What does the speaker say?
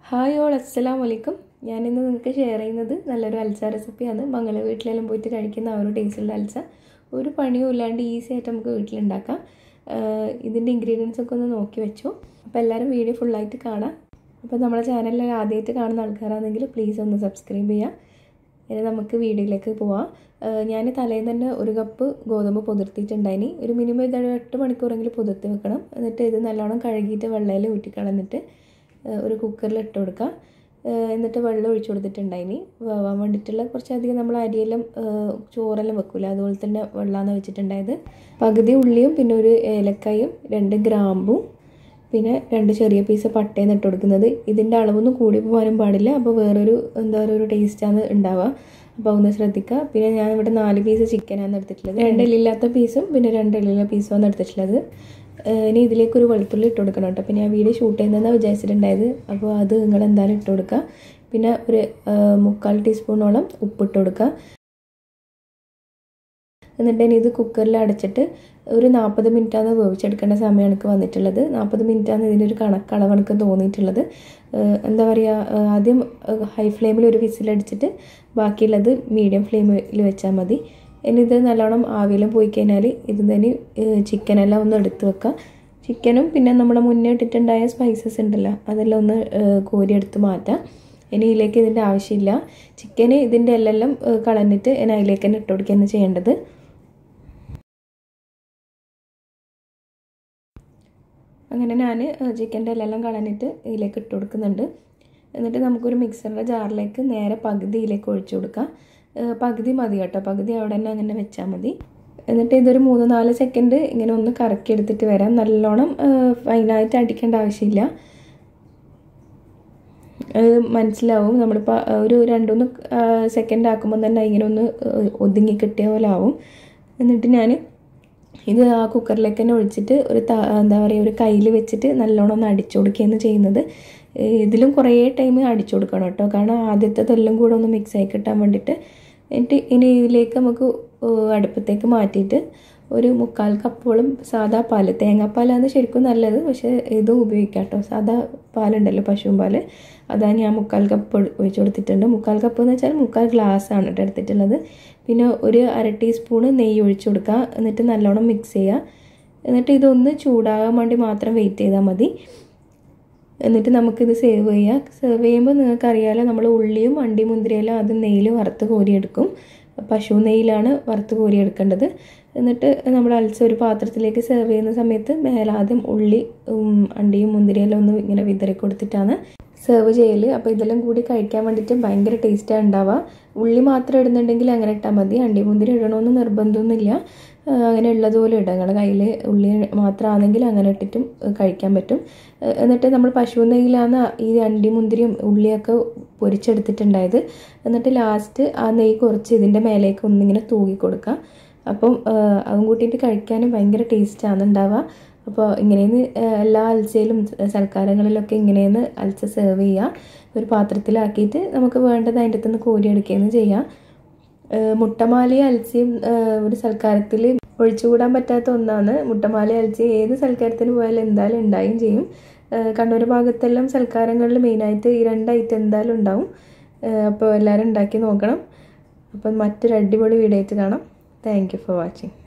hi all അസ്സലാം വലൈക്കും ഞാനിന്ന് നിങ്ങൾക്ക് ഷെയർ ചെയ്യുന്നത് നല്ലൊരു അൽസ റെസിപ്പിയാണ് മംഗള വീട്ടിലെല്ലാം പോയിട്ട് കഴിക്കുന്ന ആ ഒരു ടേസ്റ്റുള്ള അൽസ ഒരു പണിയും ഇല്ലാണ്ട് ഈസി ആയിട്ട് നമുക്ക് വീട്ടിലുണ്ടാക്കാം ആഹ് ഇതിൻ്റെ ഇൻഗ്രീഡിയൻസ് ഒക്കെ ഒന്ന് നോക്കി വെച്ചു അപ്പോൾ എല്ലാവരും വീഡിയോ ഫുള്ളായിട്ട് കാണാം അപ്പോൾ നമ്മുടെ ചാനലിൽ ആദ്യമായിട്ട് കാണുന്ന ആൾക്കാരാണെങ്കിൽ പ്ലീസ് ഒന്ന് സബ്സ്ക്രൈബ് ചെയ്യുക ഇനി നമുക്ക് വീഡിയോയിലേക്ക് പോവാം ഞാൻ തലേന്ന് തന്നെ ഒരു കപ്പ് ഗോതമ്പ് പുതിർത്തിയിട്ടുണ്ടായിനി ഒരു മിനിമം ഇത് എട്ട് മണിക്കൂറെങ്കിലും പുതിർത്തി വെക്കണം എന്നിട്ട് ഇത് നല്ലോണം കഴുകിയിട്ട് വെള്ളയിൽ ഊറ്റിക്കളഞ്ഞിട്ട് ഒരു കുക്കറിൽ ഇട്ട് കൊടുക്കുക എന്നിട്ട് വെള്ളം ഒഴിച്ചു കൊടുത്തിട്ടുണ്ടായിനി വേവാൻ വേണ്ടിയിട്ടുള്ള കുറച്ചധികം നമ്മൾ അരിയെല്ലാം ചോറെല്ലാം വെക്കില്ല അതുപോലെ തന്നെ വെള്ളമാണ് വെച്ചിട്ടുണ്ടായത് പകുതി ഉള്ളിയും പിന്നെ ഒരു ഏലക്കായും രണ്ട് ഗ്രാമ്പും പിന്നെ രണ്ട് ചെറിയ പീസ് പട്ടയും ഇട്ട് കൊടുക്കുന്നത് ഇതിൻ്റെ അളവൊന്നും കൂടി പോകാനും പാടില്ല അപ്പോൾ വേറൊരു എന്താ പറയുക ഒരു ടേസ്റ്റാണ് ഉണ്ടാവുക അപ്പോൾ ഒന്ന് ശ്രദ്ധിക്കുക പിന്നെ ഞാൻ ഇവിടെ നാല് പീസ് ചിക്കനാണ് എടുത്തിട്ടുള്ളത് രണ്ടെല്ലില്ലാത്ത പീസും പിന്നെ രണ്ടെല്ലില്ല പീസുമാണ് എടുത്തിട്ടുള്ളത് ഇനി ഇതിലേക്ക് ഒരു വെളുത്തുള്ളി ഇട്ട് കൊടുക്കണം കേട്ടോ പിന്നെ ഞാൻ വീഡിയോ ഷൂട്ട് ചെയ്യുന്നതെന്നാണ് വിചാരിച്ചിട്ടുണ്ടായത് അപ്പോൾ അത് നിങ്ങൾ എന്തായാലും ഇട്ട് കൊടുക്കുക പിന്നെ ഒരു മുക്കാൽ ടീസ്പൂണോളം ഉപ്പിട്ട് കൊടുക്കുക എന്നിട്ട് ഇനി ഇത് കുക്കറിൽ അടച്ചിട്ട് ഒരു നാൽപ്പത് മിനിറ്റാണ് വേവിച്ചെടുക്കേണ്ട സമയം എനിക്ക് വന്നിട്ടുള്ളത് നാൽപ്പത് മിനിറ്റാണ് ഇതിൻ്റെ ഒരു കണക്കളവ് എനിക്ക് തോന്നിയിട്ടുള്ളത് എന്താ പറയുക ആദ്യം ഹൈ ഫ്ലെയിമിൽ ഒരു വിസിലടിച്ചിട്ട് ബാക്കിയുള്ളത് മീഡിയം ഫ്ലെയിമിൽ വെച്ചാൽ മതി ഇനി ഇത് നല്ലോണം ആവിയിലും പോയി കഴിഞ്ഞാൽ ഇത് തന്നെ ചിക്കനെല്ലാം ഒന്ന് എടുത്ത് വെക്കുക ചിക്കനും പിന്നെ നമ്മുടെ മുന്നേ ഇട്ടിട്ടുണ്ടായ സ്പൈസസ് ഉണ്ടല്ലോ അതെല്ലാം ഒന്ന് കോരി എടുത്ത് മാറ്റാം ഇനി ഇതിലേക്ക് ഇതിൻ്റെ ആവശ്യമില്ല ചിക്കന് ഇതിൻ്റെ എല്ലാം കളഞ്ഞിട്ട് ഇനി അതിലേക്ക് തന്നെ ഇട്ട് കൊടുക്കുകയാണ് ചെയ്യേണ്ടത് അങ്ങനെ ഞാൻ ചിക്കൻ്റെ എല്ലാം കളഞ്ഞിട്ട് ഇതിലേക്ക് ഇട്ട് കൊടുക്കുന്നുണ്ട് എന്നിട്ട് നമുക്കൊരു മിക്സറിൻ്റെ ജാറിലേക്ക് നേരെ പകുതിയിലേക്ക് ഒഴിച്ചു കൊടുക്കാം പകുതി മതി കേട്ടോ പകുതി അവിടെ തന്നെ അങ്ങനെ വെച്ചാൽ മതി എന്നിട്ട് ഇതൊരു മൂന്ന് നാല് സെക്കൻഡ് ഇങ്ങനെ ഒന്ന് കറക്കി എടുത്തിട്ട് വരാം നല്ലോണം ഫൈനായിട്ട് അടിക്കേണ്ട ആവശ്യമില്ല അത് മനസ്സിലാവും നമ്മളിപ്പോൾ ഒരു രണ്ടുമൂന്ന് സെക്കൻഡ് ആക്കുമ്പോൾ തന്നെ ഇങ്ങനെ ഒന്ന് ഒതുങ്ങി കിട്ടിയ പോലെ ആവും എന്നിട്ട് ഞാൻ ഇത് ആ കുക്കറിലേക്ക് തന്നെ ഒഴിച്ചിട്ട് ഒരു എന്താ പറയുക ഒരു കയ്യിൽ വെച്ചിട്ട് നല്ലോണം ഒന്ന് അടിച്ചു കൊടുക്കുകയാണ് ചെയ്യുന്നത് ഇതിലും കുറേ ടൈം അടിച്ചു കൊടുക്കണം കേട്ടോ കാരണം ആദ്യത്തേതെല്ലാം കൂടെ ഒന്ന് മിക്സ് ആയി കിട്ടാൻ വേണ്ടിയിട്ട് എന്നിട്ട് ഇനി ഇതിലേക്ക് നമുക്ക് അടുപ്പത്തേക്ക് മാറ്റിയിട്ട് ഒരു മുക്കാൽ കപ്പോളം സാദാ പാൽ തേങ്ങാപ്പാലാണ് ശരിക്കും നല്ലത് പക്ഷേ ഇത് ഉപയോഗിക്കാം കേട്ടോ സാദാ പാലുണ്ടല്ലോ പശുവും പാൽ അതാണ് ഞാൻ മുക്കാൽ കപ്പ് ഒഴിച്ചു കൊടുത്തിട്ടുണ്ട് മുക്കാൽ കപ്പ് എന്ന് വെച്ചാൽ മുക്കാൽ ഗ്ലാസ് ആണ് കേട്ടോ എടുത്തിട്ടുള്ളത് പിന്നെ ഒരു അര ടീസ്പൂണ് നെയ്യ് ഒഴിച്ചു കൊടുക്കുക എന്നിട്ട് നല്ലോണം മിക്സ് ചെയ്യുക എന്നിട്ട് ഇതൊന്ന് ചൂടാകാൻ വേണ്ടി മാത്രം വെയിറ്റ് ചെയ്താൽ മതി എന്നിട്ട് നമുക്കിത് സേവ് ചെയ്യാം സെർവ് ചെയ്യുമ്പോൾ നിങ്ങൾക്കറിയാലോ നമ്മൾ ഉള്ളിയും അണ്ടി മുന്തിരിയെല്ലാം അത് നെയ്യിൽ വറുത്ത് കോരിയെടുക്കും പശു നെയ്യിലാണ് വറുത്ത് കോരിയെടുക്കേണ്ടത് എന്നിട്ട് നമ്മൾ അൽസ ഒരു പാത്രത്തിലേക്ക് സെർവ് ചെയ്യുന്ന സമയത്ത് മേലാദ്യം ഉള്ളി അണ്ടിയും മുന്തിരിയെല്ലാം ഒന്ന് ഇങ്ങനെ വിതറി കൊടുത്തിട്ടാണ് സെർവ് ചെയ്യൽ അപ്പോൾ ഇതെല്ലാം കൂടി കഴിക്കാൻ വേണ്ടിയിട്ട് ഭയങ്കര ടേസ്റ്റാണ് ഉണ്ടാവുക ഉള്ളി മാത്രം ഇടുന്നുണ്ടെങ്കിൽ അങ്ങനെ ഇട്ടാൽ മതി അണ്ടി മുന്തിരി ഇടണമെന്ന് നിർബന്ധമൊന്നുമില്ല അങ്ങനെ ഉള്ളതുപോലെ ഇടുക നിങ്ങളുടെ കയ്യിൽ ഉള്ളി മാത്രമാണെങ്കിൽ അങ്ങനെ ഇട്ടിട്ടും കഴിക്കാൻ പറ്റും എന്നിട്ട് നമ്മൾ പശു നെയ്യിലാണ് ഈ അണ്ടി മുന്തിരിയും ഉള്ളിയൊക്കെ പൊരിച്ചെടുത്തിട്ടുണ്ടായത് എന്നിട്ട് ലാസ്റ്റ് ആ നെയ്യ് കുറച്ച് ഇതിൻ്റെ മേലേക്ക് ഒന്നിങ്ങനെ തൂകി കൊടുക്കുക അപ്പം അതും കൂട്ടിയിട്ട് കഴിക്കാനും ഭയങ്കര ടേസ്റ്റാണ് ഉണ്ടാവുക അപ്പോൾ ഇങ്ങനെയെന്ന് എല്ലാ അൽസയിലും സൽക്കാരങ്ങളിലൊക്കെ ഇങ്ങനെയെന്ന് അൽസ സെർവ് ചെയ്യുക ഒരു പാത്രത്തിലാക്കിയിട്ട് നമുക്ക് വേണ്ടത് അതിൻ്റെ അകത്തുനിന്ന് കോരിയെടുക്കുകയെന്ന് ചെയ്യാം മുട്ടമാലയും അൽസയും ഒരു സൽക്കാരത്തിൽ ഒഴിച്ചുകൂടാൻ പറ്റാത്ത ഒന്നാണ് മുട്ടമാല അൽസി ഏത് സൽക്കാരത്തിന് പോയാലും എന്തായാലും ഉണ്ടായും ചെയ്യും കണ്ണൂർ ഭാഗത്തെല്ലാം സൽക്കാരങ്ങളിൽ മെയിനായിട്ട് ഈ രണ്ട് ഐറ്റം എന്തായാലും ഉണ്ടാവും അപ്പോൾ എല്ലാവരും ഉണ്ടാക്കി നോക്കണം അപ്പം മറ്റൊരു അടിപൊളി വീഡിയോ ആയിട്ട് കാണാം താങ്ക് യു ഫോർ വാച്ചിങ്